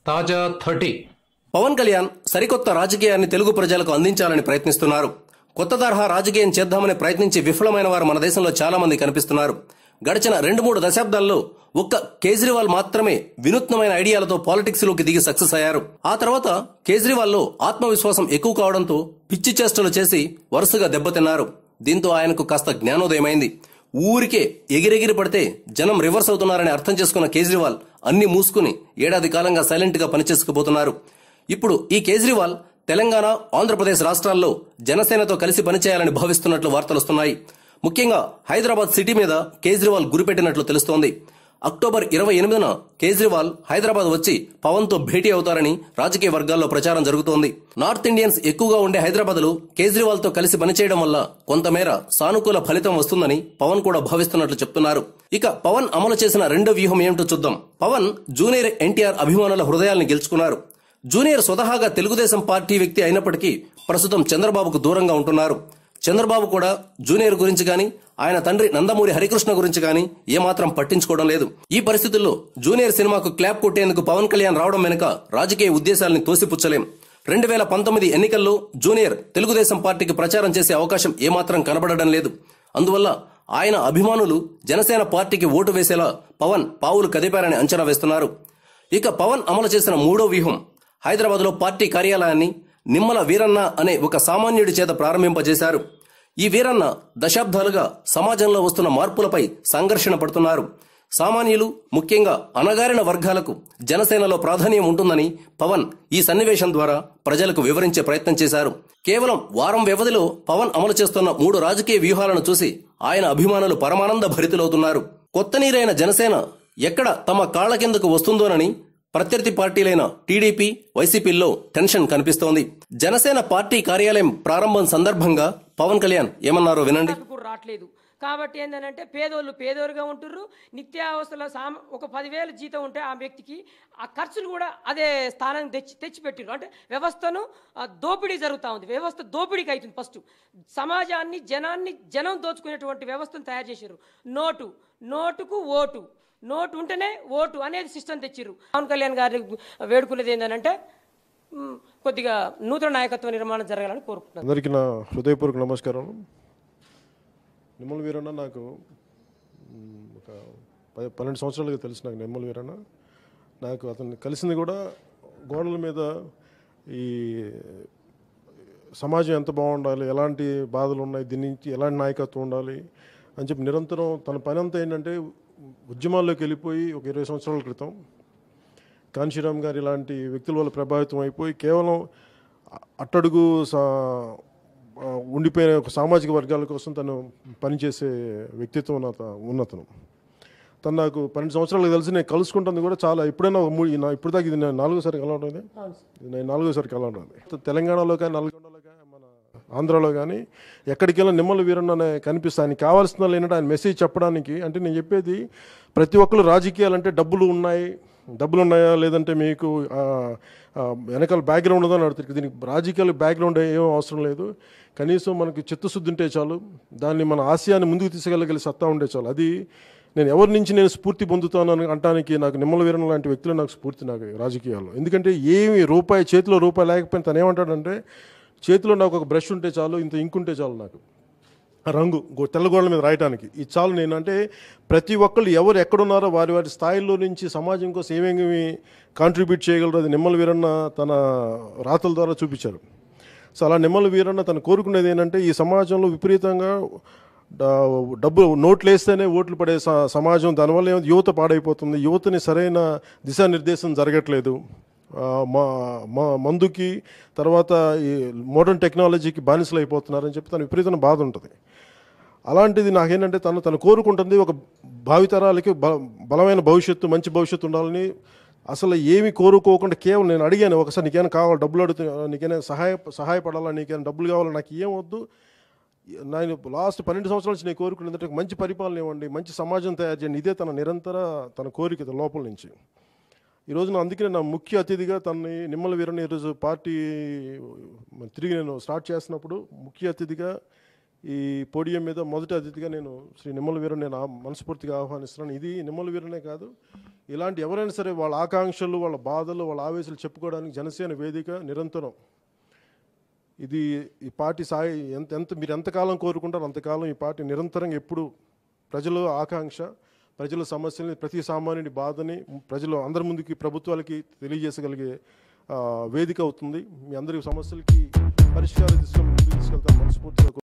తాజా థర్టీ పవన్ కళ్యాణ్ సరికొత్త రాజకీయాన్ని తెలుగు ప్రజలకు అందించాలని ప్రయత్నిస్తున్నారు కొత్త తరహా రాజకీయం చేద్దామని ప్రయత్నించి విఫలమైన వారు మన దేశంలో చాలా మంది కనిపిస్తున్నారు గడిచిన రెండు మూడు దశాబ్దాల్లో ఒక్క కేజ్రీవాల్ మాత్రమే వినూత్నమైన ఐడియాలతో పాలిటిక్స్ లోకి దిగి సక్సెస్ అయ్యారు ఆ తర్వాత కేజ్రీవాల్ లో ఆత్మవిశ్వాసం ఎక్కువ కావడంతో పిచ్చి చేష్టలు చేసి వరుసగా దెబ్బతిన్నారు దీంతో ఆయనకు కాస్త జ్ఞానోదయమైంది ఊరికే ఎగిరెగిరి పడితే జనం రివర్స్ అవుతున్నారని అర్థం చేసుకున్న కేజ్రీవాల్ అన్ని మూసుకుని ఏడాది కాలంగా సైలెంట్ గా పనిచేసుకుపోతున్నారు ఇప్పుడు ఈ కేజ్రీవాల్ తెలంగాణ ఆంధ్రప్రదేశ్ రాష్ట్రాల్లో జనసేనతో కలిసి పనిచేయాలని భావిస్తున్నట్లు వార్తలొస్తున్నాయి ముఖ్యంగా హైదరాబాద్ సిటీ మీద కేజ్రీవాల్ గురిపెట్టినట్లు తెలుస్తోంది అక్టోబర్ ఇరవై ఎనిమిదిన కేజ్రీవాల్ హైదరాబాద్ వచ్చి పవన్ తో భేటీ అవుతారని రాజకీయ వర్గాల్లో ప్రచారం జరుగుతోంది నార్త్ ఇండియన్స్ ఎక్కువగా ఉండే హైదరాబాద్ లో కేజ్రీవాల్ తో కలిసి పనిచేయడం వల్ల కొంతమేర సానుకూల ఫలితం వస్తుందని పవన్ కూడా భావిస్తున్నట్లు చెప్తున్నారు ఇక పవన్ అమలు చేసిన రెండో వ్యూహం ఏమిటో చూద్దాం పవన్ జూనియర్ ఎన్టీఆర్ అభిమానుల హృదయాల్ని గెలుచుకున్నారు జూనియర్ స్వతహాగా తెలుగుదేశం పార్టీ వ్యక్తి అయినప్పటికీ ప్రస్తుతం చంద్రబాబుకు దూరంగా ఉంటున్నారు చంద్రబాబు కూడా జూనియర్ గురించి గాని ఆయన తండ్రి నందమూరి హరికృష్ణ గురించి గాని ఏమాత్రం పట్టించుకోవడం లేదు ఈ పరిస్థితుల్లో జూనియర్ సినిమాకు క్లాప్ కొట్టేందుకు పవన్ కళ్యాణ్ రావడం వెనుక రాజకీయ ఉద్దేశాల్ని తోసిపుచ్చలేం రెండు వేల పంతొమ్మిది ఎన్నికల్లో జూనియర్ తెలుగుదేశం పార్టీకి ప్రచారం చేసే అవకాశం ఏమాత్రం కనబడడం లేదు అందువల్ల ఆయన అభిమానులు జనసేన పార్టీకి ఓటు వేసేలా పవన్ పావులు కదిపారని అంచనా వేస్తున్నారు ఇక పవన్ అమలు చేసిన మూడో వ్యూహం హైదరాబాద్ లో పార్టీ కార్యాలయాన్ని నిమ్మల వీరన్న అనే ఒక సామాన్యుడి చేత ప్రారంభింపజేశారు ఈ వీరన్న దశాబ్దాలుగా సమాజంలో వస్తున్న మార్పులపై సంఘర్షణ పడుతున్నారు సామాన్యులు ముఖ్యంగా అణగారిన వర్గాలకు జనసేనలో ప్రాధాన్యం ఉంటుందని పవన్ ఈ సన్నివేశం ద్వారా ప్రజలకు వివరించే ప్రయత్నం చేశారు కేవలం వారం వ్యవధిలో పవన్ అమలు చేస్తున్న మూడు రాజకీయ వ్యూహాలను చూసి ఆయన అభిమానులు పరమానంద భరితులవుతున్నారు కొత్త నీరైన జనసేన ఎక్కడ తమ కాళ్ల కిందకు వస్తుందోనని ప్రత్యర్థి పార్టీలైన టీడీపీ వైసీపీల్లో టెన్షన్ కనిపిస్తోంది జనసేన పార్టీ కార్యాలయం ప్రారంభం సందర్భంగా పవన్ కళ్యాణ్ ఏమన్నారో వినండి డబ్బు కూడా రావట్లేదు కాబట్టి ఏంటంటే పేదోళ్ళు పేదోరుగా ఉంటుర్రు నిత్యావసర సామ ఒక పదివేలు జీతం ఉంటే ఆ వ్యక్తికి ఆ ఖర్చులు కూడా అదే స్థానాన్ని తెచ్చి తెచ్చిపెట్టిర్రు అంటే వ్యవస్థను ఆ, దోపిడీ జరుగుతూ ఉంది వ్యవస్థ దోపిడీకి అవుతుంది ఫస్ట్ సమాజాన్ని జనాన్ని జనం దోచుకునేటువంటి వ్యవస్థను తయారు చేశారు నోటు నోటుకు ఓటు నోటు ఉంటేనే ఓటు అనేది సిస్టమ్ తెచ్చిర్రు పవన్ కళ్యాణ్ గారి వేడుకునేది ఏంటంటే మ్, కొద్దిగా నూతన నాయకత్వ నిర్మాణం జరగాలని కోరుకుంటున్నాను అందరికీ నా హృదయపూర్వక నమస్కారం నిమ్మల వీరన్న నాకు మ్, ఒక పది పన్నెండు సంవత్సరాలుగా తెలుసు నాకు నిమ్మల వీరన్న నాకు అతన్ని కలిసింది కూడా గోడల మీద ఈ సమాజం ఎంత బాగుండాలి ఎలాంటి బాధలు ఉన్నాయి దీని నుంచి ఎలాంటి నాయకత్వం ఉండాలి అని చెప్పి నిరంతరం తన పని అంతా ఏంటంటే ఉద్యమాల్లోకి వెళ్ళిపోయి ఒక ఇరవై సంవత్సరాల క్రితం కాంశీరామ్ గారు ఇలాంటి వ్యక్తుల వల్ల ప్రభావితం అయిపోయి కేవలం అట్టడుగు సా ఆ, ఉండిపోయిన ఒక సామాజిక వర్గాల కోసం తను పనిచేసే వ్యక్తిత్వం ఉన్న త- ఉన్నతను తను నాకు పన్నెండు సంవత్సరాలు కలిసి నేను కలుసుకుంటుంది కూడా చాలా ఎప్పుడైనా ఒక మూడు నా ఇప్పుడు దాకా ఇది నేను నాలుగోసారి కలవడం ఇది ఇది నేను నాలుగోసారి కలవడం ఇది. తెలంగాణలో కానీ నల్గొండలో కానీ మన ఆంధ్రాలో కానీ ఎక్కడికి వెళ్ళినా నిమ్మల వీరన్న అనే కనిపిస్తే ఆయన కావాల్సిన లేనట్టు ఆయన మెసేజ్ చెప్పడానికి అంటే నేను చెప్పేది ప్రతి ఒక్కరు రాజకీయాలు అంటే డబ్బులు ఉన్నాయి డబ్బులు ఉన్నాయా లేదంటే మీకు ఆ, ఆ, వెనకాల బ్యాక్గ్రౌండ్ ఉందని అడుగుతారు దీనికి రాజకీయాలు బ్యాక్గ్రౌండ్ ఏం అవసరం లేదు కనీసం మనకి చిత్తశుద్ధి ఉంటే చాలు దాన్ని మన ఆశయాన్ని ముందుకు తీసుకెళ్ళగలిగే సత్తా ఉంటే చాలు అది నేను ఎవరి నుంచి నేను స్ఫూర్తి పొందుతాను అని అంటానికి నాకు నిమ్మల వీరణ లాంటి వ్యక్తులు నాకు స్ఫూర్తి నాకు రాజకీయాల్లో ఎందుకంటే ఏమి రూపాయి చేతిలో రూపాయి లేకపోయినా తను ఏమంటాడంటే చేతిలో నాకు ఒక బ్రష్ ఉంటే చాలు ఇంత ఇంక్ ఉంటే చాలు నాకు ఆ రంగు గో- తెల్లగోడల మీద రాయడానికి ఇది చాలు నేను అంటే ప్రతి ఒక్కళ్ళు ఎవరు ఎక్కడున్నారో వారి వారి స్థాయిలో నుంచి సమాజం కోసం ఏమేమి కాంట్రిబ్యూట్ చేయగలరో అది నిమ్మల వీరన్న తన రాతల ద్వారా చూపించారు సో అలా నిమ్మల వీరన్న తను కోరుకునేది ఏంటంటే ఈ సమాజంలో విపరీతంగా డ- డబ్బు నోట్లు వేస్తేనే ఓట్లు పడే స- సమాజం దానివల్ల ఏమో యువత పాడైపోతుంది యువతని సరైన దిశానిర్దేశం జరగట్లేదు ఆ, మా మా మందుకి తర్వాత ఈ మోడర్న్ టెక్నాలజీకి బానిసలు అయిపోతున్నారని చెప్పి తన విపరీతమైన బాధ ఉంటుంది అలాంటిది నాకేంటంటే తను తను కోరుకుంటుంది ఒక భావితరాలకి బ బలమైన భవిష్యత్తు మంచి భవిష్యత్తు ఉండాలని అసలు ఏమి కోరుకోకుండా కేవలం నేను అడిగాను ఒకసారి నీకేమైనా కావాలి డబ్బులు అడుగుతున్నా నీకైనా సహాయ సహాయపడాలా నీకైనా డబ్బులు కావాలా నాకు ఏం వద్దు నేను లాస్ట్ పన్నెండు సంవత్సరాల నుంచి నేను కోరుకునేది ఏంటంటే మంచి పరిపాలన ఇవ్వండి మంచి సమాజం తయారు చేయండి ఇదే తన నిరంతర తన కోరిక తన లోపల నుంచి ఈరోజు నా అందుకనే నా ముఖ్య అతిథిగా తనని నిమ్మల వీరని ఈరోజు పార్టీ తిరిగి నేను స్టార్ట్ చేసినప్పుడు ముఖ్య అతిథిగా ఈ పోడియం మీద మొదటి అతిథిగా నేను శ్రీ నిమ్మల వీరన్ నేను ఆ- మనస్ఫూర్తిగా ఆహ్వానిస్తున్నాను ఇది నిమ్మల వీరనే కాదు ఇలాంటి ఎవరైనా సరే వాళ్ళ ఆకాంక్షలు వాళ్ళ బాధలు వాళ్ళ ఆవేశాలు చెప్పుకోవడానికి జనసేన వేదిక నిరంతరం ఇది ఈ పార్టీ సాయి ఎంత ఎంత మీరు ఎంతకాలం కోరుకుంటారో అంతకాలం ఈ పార్టీ నిరంతరంగా ఎప్పుడు ప్రజల ఆకాంక్ష ప్రజల సమస్యల్ని ప్రతి సామాన్యుడి బాధని ప్రజలు అందరి ముందుకి ప్రభుత్వాలకి తెలియజేసగలిగే ఆ, వేదిక అవుతుంది మీ అందరి సమస్యలకి పరిష్కారం తీసుకొని ముందుకు తీసుకెళ్తాం మనస్ఫూర్తిగా